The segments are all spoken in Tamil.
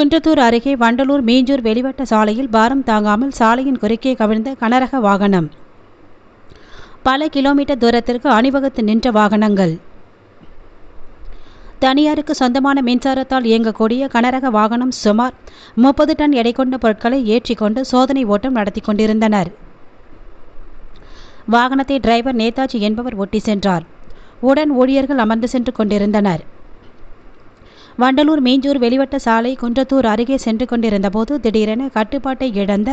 குன்றத்தூர் அருகே வண்டலூர் மீஞ்சூர் வெளிவட்ட சாலையில் பாரம் தாங்காமல் சாலையின் குறுக்கே கவிழ்ந்த கனரக வாகனம் பல கிலோமீட்டர் தூரத்திற்கு அணிவகுத்து நின்ற வாகனங்கள் தனியாருக்கு சொந்தமான மின்சாரத்தால் இயங்கக்கூடிய கனரக வாகனம் சுமார் முப்பது டன் எடை கொண்ட பொருட்களை ஏற்றிக்கொண்டு சோதனை ஓட்டம் நடத்தி கொண்டிருந்தனர் வாகனத்தை டிரைவர் நேதாஜி என்பவர் ஓட்டி சென்றார் உடன் ஊழியர்கள் அமர்ந்து சென்று கொண்டிருந்தனர் வண்டலூர் மீஞ்சூர் வெளிவட்ட சாலை குன்றத்தூர் அருகே சென்று கொண்டிருந்தபோது திடீரென கட்டுப்பாட்டை இழந்த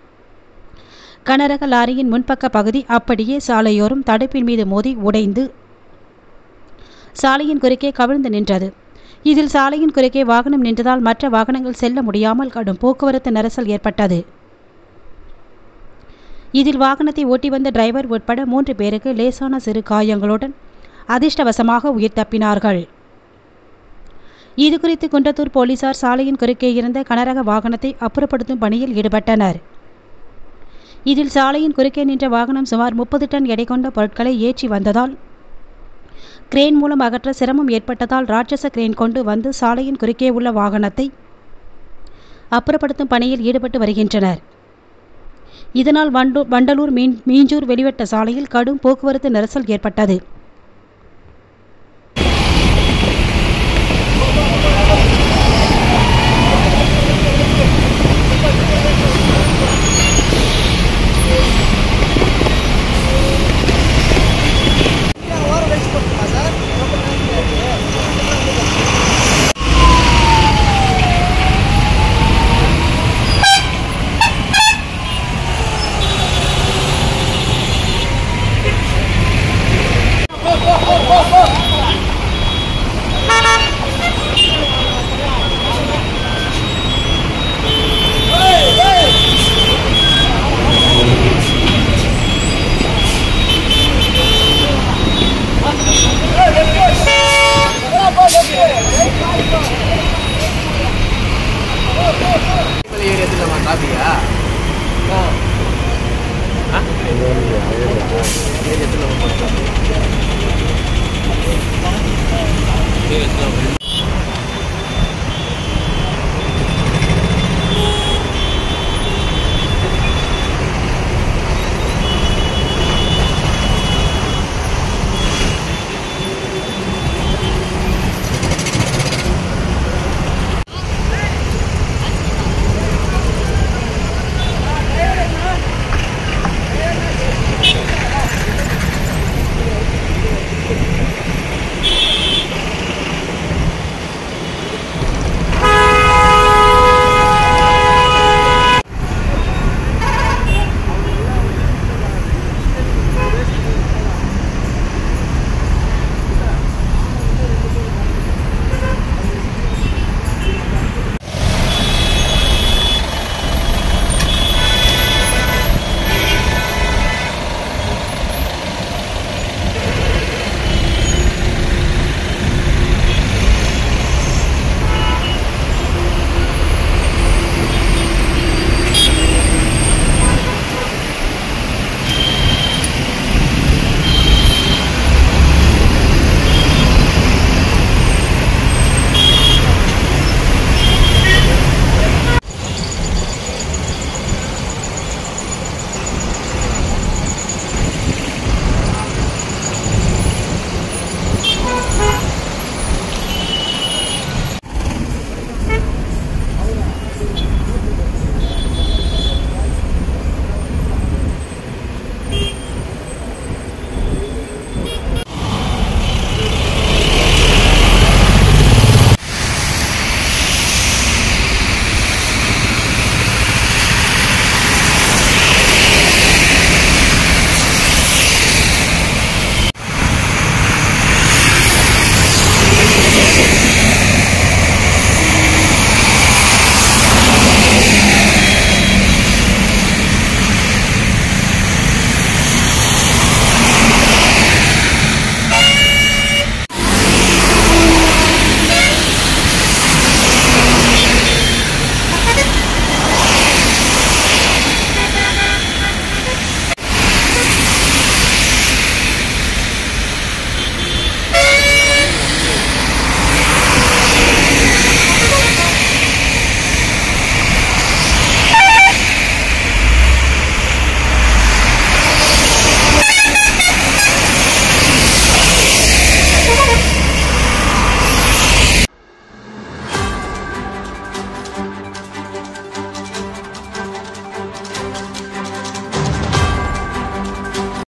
கனரக லாரியின் முன்பக்க பகுதி அப்படியே சாலையோரம் தடுப்பின் மீது மோதி உடைந்து சாலையின் குறுக்கே கவிழ்ந்து நின்றது இதில் சாலையின் குறுக்கே வாகனம் நின்றதால் மற்ற வாகனங்கள் செல்ல முடியாமல் கடும் போக்குவரத்து நெரிசல் ஏற்பட்டது இதில் வாகனத்தை ஓட்டி வந்த டிரைவர் உட்பட மூன்று பேருக்கு லேசான சிறு காயங்களுடன் அதிர்ஷ்டவசமாக உயிர் தப்பினார்கள் இதுகுறித்து குன்றத்தூர் போலீசார் சாலையின் குறுக்கே இருந்த கனரக வாகனத்தை அப்புறப்படுத்தும் பணியில் ஈடுபட்டனர் இதில் சாலையின் குறுக்கே நின்ற வாகனம் சுமார் முப்பது டன் எடை கொண்ட பொருட்களை ஏற்றி வந்ததால் கிரேன் மூலம் அகற்ற சிரமம் ஏற்பட்டதால் ராட்சச கிரேன் கொண்டு வந்து சாலையின் குறுக்கே உள்ள வாகனத்தை அப்புறப்படுத்தும் பணியில் ஈடுபட்டு வருகின்றனர் இதனால் வண்டு வண்டலூர் மீன் மீஞ்சூர் வெளிவட்ட சாலையில் கடும் போக்குவரத்து நெரிசல் ஏற்பட்டது ஏறி எடுத்துக்கலாமா காஃபியா ஏறி எடுத்துக்கலாமா